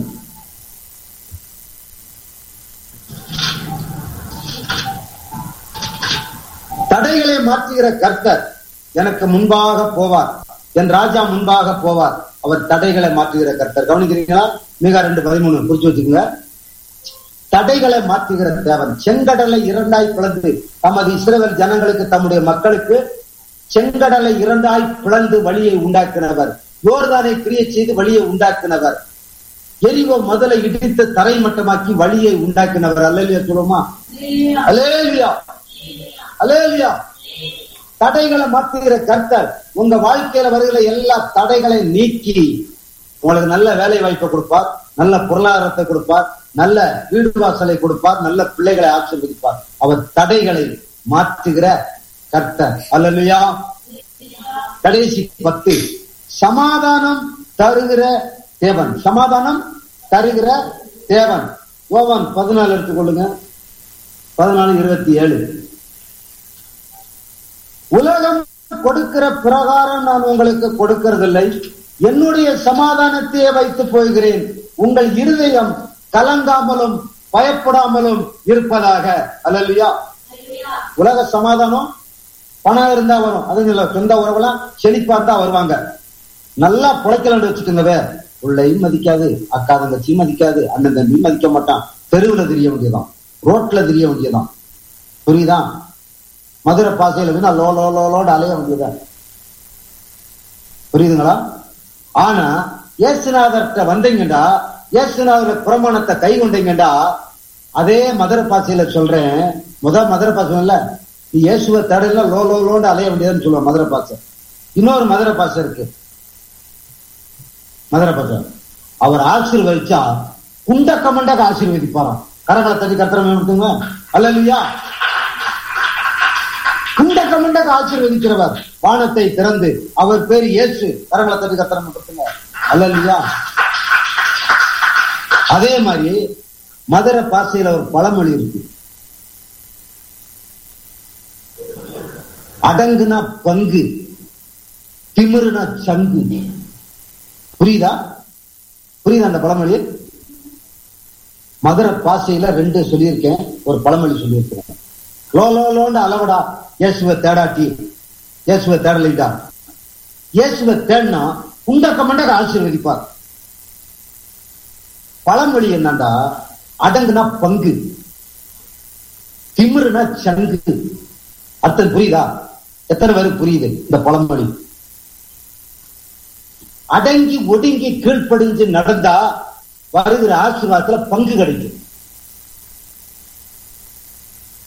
தடைகளை மாற்றுகிற கர்த்தர் எனக்கு முன்பாக போவார் என் ராஜா முன்பாக போவார் அவர் தடைகளை மாற்றுகிற கர்த்தர் கவனிக்கிறீங்களா மீகா ரெண்டு பதிமூணு குறிச்சு வச்சுக்கோங்க தடைகளை மாற்றுகிற தேவன் செங்கடலை இரண்டாய் பிளந்து தமது இஸ்ரேல் ஜனங்களுக்கு தம்முடைய மக்களுக்கு செங்கடலை இரண்டாய் பிளந்து வழியை உண்டாக்கினவர் யோர்தானை கிரிய செய்து வழியை உண்டாக்கினவர் எரிவோ முதலை இடித்து தரை மட்டமாக்கி வழியை உண்டாக்கினவர் அல்லலியா சொல்லுமா அலேலியா அலேலியா தடைகளை மாற்றுகிற கர்த்தர் உங்க வாழ்க்கையில வருகிற எல்லா தடைகளை நீக்கி உங்களுக்கு நல்ல வேலை வாய்ப்பை கொடுப்பார் நல்ல பொருளாதாரத்தை கொடுப்பார் நல்ல வீடு வாசலை கொடுப்பார் நல்ல பிள்ளைகளை ஆசீர்வதிப்பார் அவர் தடைகளை மாற்றுகிற கர்த்தர் அல்லையா கடைசி பத்து சமாதானம் தருகிற தேவன் சமாதானம் தருகிற தேவன் ஓவன் பதினாலு எடுத்துக்கொள்ளுங்க பதினாலு இருபத்தி ஏழு உலகம் கொடுக்கிற பிரகாரம் நான் உங்களுக்கு கொடுக்கிறதில்லை என்னுடைய சமாதானத்தையே வைத்து போகிறேன் உங்கள் இருதயம் கலங்காமலும் பயப்படாமலும் இருப்பதாக அல்லையா உலக சமாதானம் பணம் இருந்தா வரும் அது இல்ல சொந்த உறவுலாம் செழிப்பா தான் வருவாங்க நல்லா புழைக்கலான்னு வச்சுக்கோங்கவே உள்ளையும் மதிக்காது அக்கா தங்கச்சியும் மதிக்காது அண்ணன் தம்பியும் மதிக்க மாட்டான் தெருவுல தெரிய வேண்டியதான் ரோட்ல தெரிய வேண்டியதான் புரியுதா மதுரை பாசையில வந்து லோ லோ லோ லோடு அலைய வேண்டியதான் புரியுதுங்களா ஆனா இயேசுநாதர்கிட்ட வந்தீங்கடா இயேசுநாதர் பிரமாணத்தை கை கொண்டீங்கடா அதே மதுரை பாசையில சொல்றேன் முத மதுரை பாசம் இல்ல நீ இயேசுவை தடையில லோ லோ லோண்டு அலைய வேண்டியதுன்னு சொல்லுவோம் மதுரை பாசை இன்னொரு மதுரை பாசை இருக்கு மதுரை பாசம் அவர் ஆசீர்வதிச்சா குண்டக்க மண்டக்க ஆசீர்வதிப்பாராம் கரங்களை தட்டி கத்திரம் எடுத்துங்க அல்ல இல்லையா குண்டக்க மண்டக்க ஆசீர்வதிக்கிறவர் வானத்தை திறந்து அவர் பேர் இயேசு கரங்களை தட்டி கத்திரம் எடுத்துங்க அல்ல இல்லையா அதே மாதிரி மதுரை பாசையில ஒரு பழமொழி இருக்கு அடங்குனா பங்கு திமிருனா சங்கு புரியுதா புரியுதா அந்த பழமொழி மதுரை பாசையில ரெண்டு சொல்லியிருக்கேன் ஒரு பழமொழி சொல்லியிருக்கிறேன் லோ லோ லோன்னு அளவடா இயேசுவை தேடாட்டி இயேசுவை தேடலைடா இயேசுவை தேடினா உண்டக்க மண்டக ஆசீர்வதிப்பார் பழமொழி என்னண்டா அடங்குனா பங்கு திமிருனா சங்கு அர்த்தம் புரியுதா எத்தனை பேருக்கு புரியுது இந்த பழமொழி அடங்கி ஒடுங்கி கீழ்ப்படிஞ்சு நடந்தா வருகிற ஆசீர்வாதத்துல பங்கு கிடைக்கும்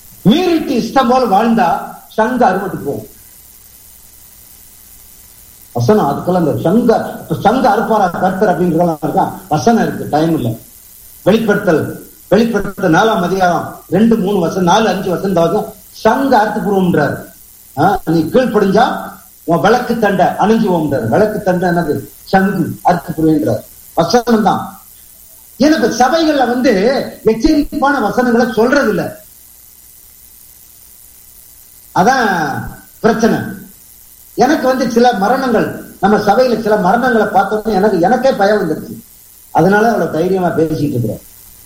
மீறிட்டு இஷ்டம் போல வாழ்ந்தா சங்க அறுபட்டு போகும் வசனம் அதுக்கெல்லாம் இந்த சங்க இப்ப சங்க அறுப்பாரா கர்த்தர் அப்படின்றதெல்லாம் இருக்கா வசனம் இருக்கு டைம் இல்ல வெளிப்படுத்தல் வெளிப்படுத்தல் நாலாம் அதிகாரம் ரெண்டு மூணு வருஷம் நாலு அஞ்சு வருஷம் வரைக்கும் சங்க அர்த்தபூர்வம்ன்றாரு ஆஹ், நீ கீழ்ப்படிஞ்சா உன் விளக்கு தண்டை அணிஞ்சுவோம்ன்றாரு விளக்கு தண்டை என்னது சங்கு அர்த்தபூர்வம்ன்றார் வசனம் தான் ஏன்னா இப்ப சபைகள்ல வந்து எச்சரிப்பான வசனங்களை சொல்றது இல்ல அதான் பிரச்சனை எனக்கு வந்து சில மரணங்கள் நம்ம சபையில சில மரணங்களை பார்த்தோன்னே எனக்கு எனக்கே பயம் வந்துருச்சு அதனால அவ்வளவு தைரியமா பேசிட்டு இருக்கிறேன்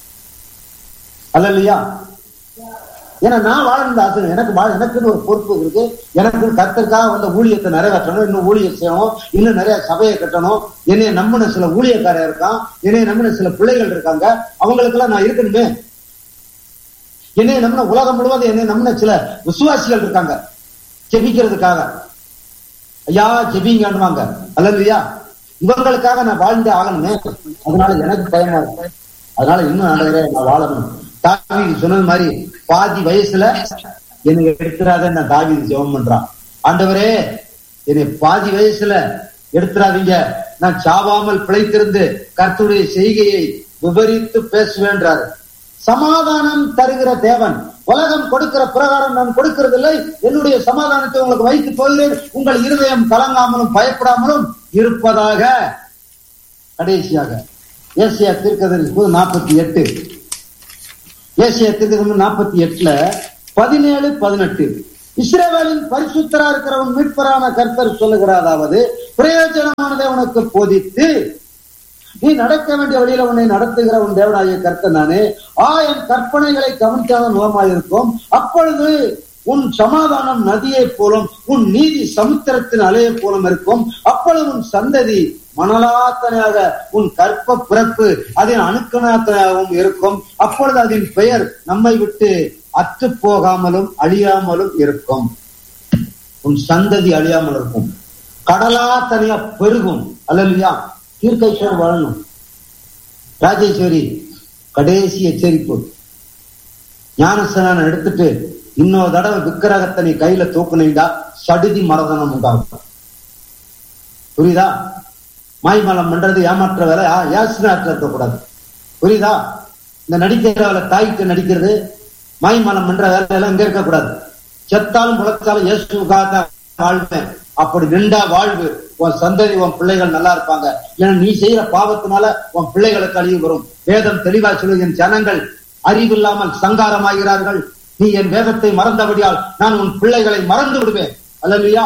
அல்ல இல்லையா ஏன்னா நான் வாழ்ந்த ஆசை எனக்கு வாழ எனக்குன்னு ஒரு பொறுப்பு இருக்கு எனக்கு கர்த்தருக்காக வந்த ஊழியத்தை நிறைவேற்றணும் இன்னும் ஊழியம் செய்யணும் இன்னும் நிறைய சபையை கட்டணும் என்னைய நம்பின சில ஊழியக்காரர் இருக்கான் என்னைய நம்பின சில பிள்ளைகள் இருக்காங்க அவங்களுக்கெல்லாம் நான் இருக்கணுமே என்னைய நம்பின உலகம் முழுவதும் என்னைய நம்பின சில விசுவாசிகள் இருக்காங்க ஜெபிக்கிறதுக்காக ஐயா ஜெபிங்கன்னுவாங்க அல்ல இல்லையா இவங்களுக்காக நான் வாழ்ந்தே ஆகணுமே அதனால எனக்கு பயமா இருக்கு அதனால இன்னும் ஆண்டவரே நான் வாழணும் தாவீது சொன்னது மாதிரி பாதி வயசுல என்னை எடுத்துறாத நான் தாவீது ஜெபம் பண்றான் ஆண்டவரே என்னை பாதி வயசுல எடுத்துறாதீங்க நான் சாவாமல் பிழைத்திருந்து கர்த்தருடைய செய்கையை விவரித்து பேசுவேன்றாரு சமாதானம் தருகிற தேவன் உலகம் கொடுக்கிற பிரகாரம் நான் கொடுக்கிறதில்லை என்னுடைய சமாதானத்தை உங்களுக்கு வைத்து போகிறேன் உங்கள் இருதயம் கலங்காமலும் பயப்படாமலும் இருப்பதாக கடைசியாக ஏசியா தீர்க்கதரிசி நாற்பத்தி எட்டு ஏசியா தீர்க்கதரிசி நாற்பத்தி எட்டுல பதினேழு பதினெட்டு இஸ்ரேவேலின் பரிசுத்தரா இருக்கிறவன் மீட்பரான கர்த்தர் சொல்லுகிறாதாவது பிரயோஜனமானதை உனக்கு போதித்து நீ நடக்க வேண்டிய வழியில உன்னை நடத்துகிற உன் தேவனாகிய கர்த்தன் நானே ஆ என் கற்பனைகளை கவனிக்காத முகமாயிருக்கும் அப்பொழுது உன் சமாதானம் நதியைப் போலும் உன் நீதி சமுத்திரத்தின் அலையைப் போலும் இருக்கும் அப்பொழுது உன் சந்ததி மணலாத்தனையாக உன் கற்ப பிறப்பு அதன் அணுக்கணாத்தனாகவும் இருக்கும் அப்பொழுது அதன் பெயர் நம்மை விட்டு அற்று போகாமலும் அழியாமலும் இருக்கும் உன் சந்ததி அழியாமல் இருக்கும் கடலா தனியா பெருகும் அல்லையா தீர்க்கைஸ்வர் வாழணும் ராஜேஸ்வரி கடைசி எச்சரிப்பு ஞானஸ்தானம் எடுத்துட்டு இன்னொரு தடவை விக்கிரகத்தை நீ கையில தூக்குனீங்கடா சடுதி மரதனம் உண்டாகும் புரியுதா மாய்மலம் பண்றது ஏமாற்ற வேலை யாசினாற்ற இருக்கக்கூடாது புரியுதா இந்த நடிக்கிற வேலை தாய்க்கு நடிக்கிறது மாய்மலம் பண்ற வேலையெல்லாம் இங்க இருக்கக்கூடாது செத்தாலும் புலத்தாலும் இயேசுக்காக தான் வாழ்வேன் அப்படி நின்றா வாழ்வு உன் சந்ததி உன் பிள்ளைகள் நல்லா இருப்பாங்க ஏன்னா நீ செய்யற பாவத்தினால உன் பிள்ளைகளுக்கு அழிவு வரும் வேதம் தெளிவா சொல்லு என் ஜனங்கள் அறிவில்லாமல் சங்காரமாகிறார்கள் நீ என் வேதத்தை மறந்தபடியால் நான் உன் பிள்ளைகளை மறந்து விடுவேன் அல்லையா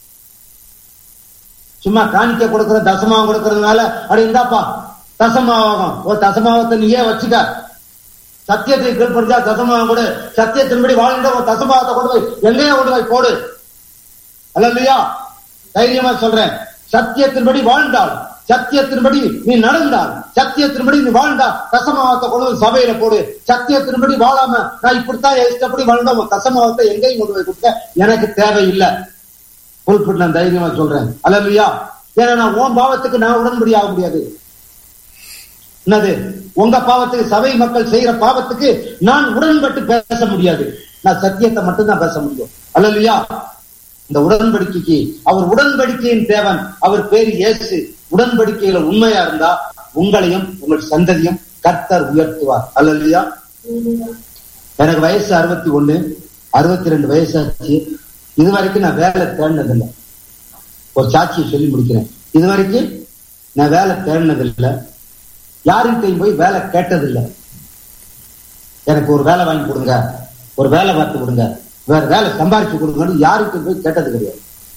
சும்மா காணிக்க கொடுக்கிற தசமாவம் கொடுக்கறதுனால அடி இந்தாப்பா தசமாவகம் ஓ தசமாவத்தை நீயே வச்சுக்க சத்தியத்தை கீழ்படுத்தா தசமாவம் கொடு சத்தியத்தின்படி வாழ்ந்த ஒரு தசமாவத்தை கொண்டு போய் எங்கேயே கொண்டு போய் போடு அல்லையா தைரியமா சொல்றேன் சத்தியத்தின்படி வாழ்ந்தால் சத்தியத்தின்படி நீ நடந்தால் சத்தியத்தின்படி நீ வாழ்ந்தால் தசமாவத்தை கொண்டு போய் சபையில போடு சத்தியத்தின்படி வாழாம நான் இப்படித்தான் இஷ்டப்படி வாழ்ந்தோம் தசமாவத்தை எங்கேயும் கொண்டு போய் கொடுக்க எனக்கு தேவையில்லை குறிப்பிட்டு நான் தைரியமா சொல்றேன் அல்லையா ஏன்னா நான் உன் பாவத்துக்கு நான் உடன்படி ஆக முடியாது என்னது உங்க பாவத்துக்கு சபை மக்கள் செய்யற பாவத்துக்கு நான் உடன்பட்டு பேச முடியாது நான் சத்தியத்தை மட்டும்தான் பேச முடியும் அல்லையா இந்த உடன்படிக்கைக்கு அவர் உடன்படிக்கையின் தேவன் அவர் பேரு இயேசு உடன்படிக்கையில உண்மையா இருந்தா உங்களையும் உங்கள் சந்ததியும் கர்த்தர் உயர்த்துவார் அல்லையா எனக்கு வயசு அறுபத்தி ஒண்ணு அறுபத்தி ரெண்டு வயசாச்சு இது வரைக்கும் நான் வேலை தேடினதில்லை ஒரு சாட்சியை சொல்லி முடிக்கிறேன் இது வரைக்கும் நான் வேலை தேடினதில்லை யாருக்கிட்டையும் போய் வேலை கேட்டதில்லை எனக்கு ஒரு வேலை வாங்கி கொடுங்க ஒரு வேலை பார்த்து கொடுங்க வேற வேலை சம்பாரிச்சு கொடுங்கன்னு யாருக்கும் போய் கேட்டது கிடையாது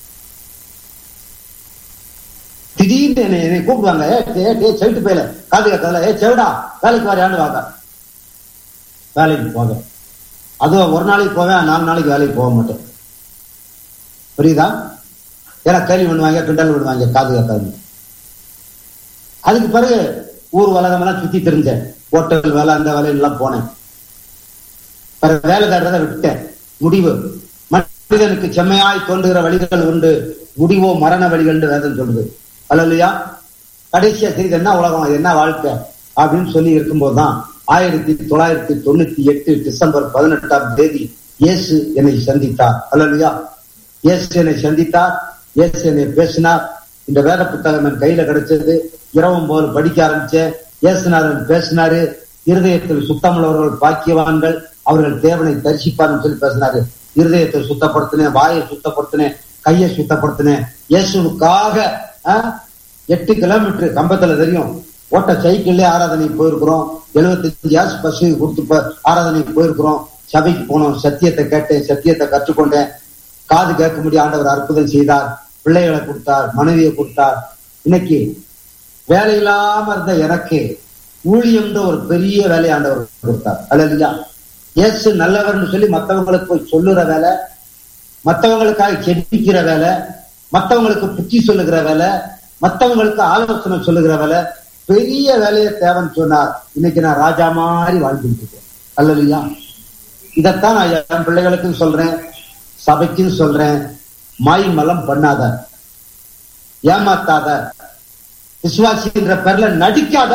திடீர்னு என்னை என்னை கூப்பிடுவாங்க ஏ டே செவிட்டு போயில காது கேட்கல ஏ செவிடா வேலைக்கு வரையாண்டு வாங்க வேலைக்கு போவேன் அதுவும் ஒரு நாளைக்கு போவேன் நாலு நாளைக்கு வேலைக்கு போக மாட்டேன் புரியுதா ஏன்னா கேள்வி பண்ணுவாங்க கிண்டல் பண்ணுவாங்க காது கேட்காது அதுக்கு பிறகு ஊர் உலகம் எல்லாம் சுத்தி தெரிஞ்சேன் ஹோட்டல் வேலை அந்த வேலையெல்லாம் போனேன் பிறகு வேலை தேடுறதை விட்டுட்டேன் முடிவு மனிதனுக்கு செம்மையாய் தோன்றுகிற வழிகள் உண்டு முடிவோ மரண வழிகள் வேதம் சொல்லுது அல்லையா கடைசியா தெரியுது என்ன உலகம் என்ன வாழ்க்கை அப்படின்னு சொல்லி இருக்கும்போதுதான் ஆயிரத்தி தொள்ளாயிரத்தி தொண்ணூத்தி எட்டு டிசம்பர் பதினெட்டாம் தேதி இயேசு என்னை சந்தித்தார் அல்லையா இயேசு என்னை சந்தித்தார் இயேசு என்னை பேசினார் இந்த வேத புத்தகம் என் கையில கிடைச்சது இரவும் போல் படிக்க ஆரம்பிச்சேன் ஏசுனாரன் பேசினாரு இருதயத்தில் சுத்தமுள்ளவர்கள் பாக்கியவான்கள் அவர்கள் தேவனை தரிசிப்பார்னு சொல்லி பேசினாரு இருதயத்தை சுத்தப்படுத்தினேன் வாயை சுத்தப்படுத்தினேன் கையை சுத்தப்படுத்தினேன் இயேசுவுக்காக ஆ, எட்டு கிலோமீட்டர் கம்பத்துல தெரியும் ஓட்ட சைக்கிள்லயே ஆராதனைக்கு போயிருக்கிறோம் எழுபத்தஞ்சு ஆசு பசு கொடுத்து ப- ஆராதனைக்கு போயிருக்கிறோம் சபைக்கு போனோம் சத்தியத்தை கேட்டேன் சத்தியத்தை கற்றுக்கொண்டேன் காது கேட்க முடிய ஆண்டவர் அற்புதம் செய்தார் பிள்ளைகளை கொடுத்தார் மனைவியை கொடுத்தார் இன்னைக்கு வேலை இல்லாம இருந்த எனக்கு ஊழியம்ன்ற ஒரு பெரிய வேலையை ஆண்டவர் கொடுத்தார் அல்லையா இயேசு நல்லவர்னு சொல்லி மத்தவங்களுக்கு போய் சொல்லுற வேலை மத்தவங்களுக்காக செபிக்கிற வேலை மத்தவங்களுக்கு புத்தி சொல்லுகிற வேலை மத்தவங்களுக்கு ஆலோசனை சொல்லுகிற வேலை பெரிய வேலையை தேவைன்னு சொன்னார் இன்னைக்கு நான் ராஜா மாதிரி வாழ்ந்துட்டு இருக்கேன் அல்லையா இதைத்தான் நான் என் பிள்ளைகளுக்கும் சொல்றேன் சபைக்கும் சொல்றேன் மாய் மலம் பண்ணாத ஏமாத்தாத விசுவாசின்ற பேர்ல நடிக்காத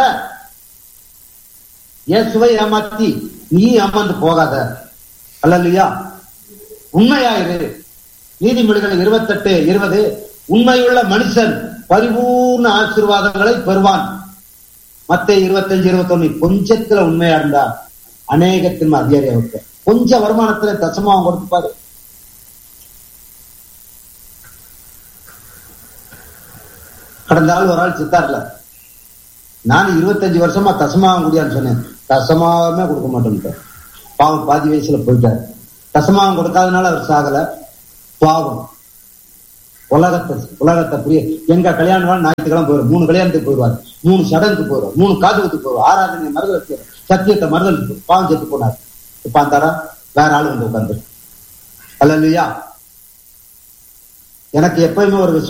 இயேசுவை ஏமாத்தி நீ ஏமாந்து போகாத அல்லையா உண்மையாயிரு நீதிமொழிகள் இருபத்தெட்டு இருபது உண்மையுள்ள மனுஷன் பரிபூர்ண ஆசீர்வாதங்களை பெறுவான் மத்த இருபத்தஞ்சு இருபத்தொன்னு கொஞ்சத்துல உண்மையா இருந்தா அநேகத்தின் அதிகாரியா வைக்க கொஞ்ச வருமானத்துல தசமாவும் கொடுத்துப்பாரு கடந்த ஆள் ஒரு ஆள் சித்தார்ல நான் இருபத்தஞ்சு வருஷமா தசமாவும் குடியான்னு சொன்னேன் தசமாவே கொடுக்க மாட்டேன்ட்டு பாவம் பாதி வயசுல போயிட்டாரு தசமாவும் கொடுக்காதனால அவர் சாகல பாவம் உலகத்தை உலகத்தை புரிய எங்க கல்யாணம் ஞாயிற்றுக்கிழமை போயிடும் மூணு கல்யாணத்துக்கு போயிடுவார் மூணு சடங்குக்கு போயிடும் மூணு காதுகுத்து போயிடும் ஆராதனை மறுதலுக்கு சத்தியத்தை மறுதலுக்கு பாவம் செத்து போனார் இப்ப அந்த வேற ஆளு வந்து உட்காந்து அல்ல எனக்கு எப்பயுமே ஒரு விஷயம்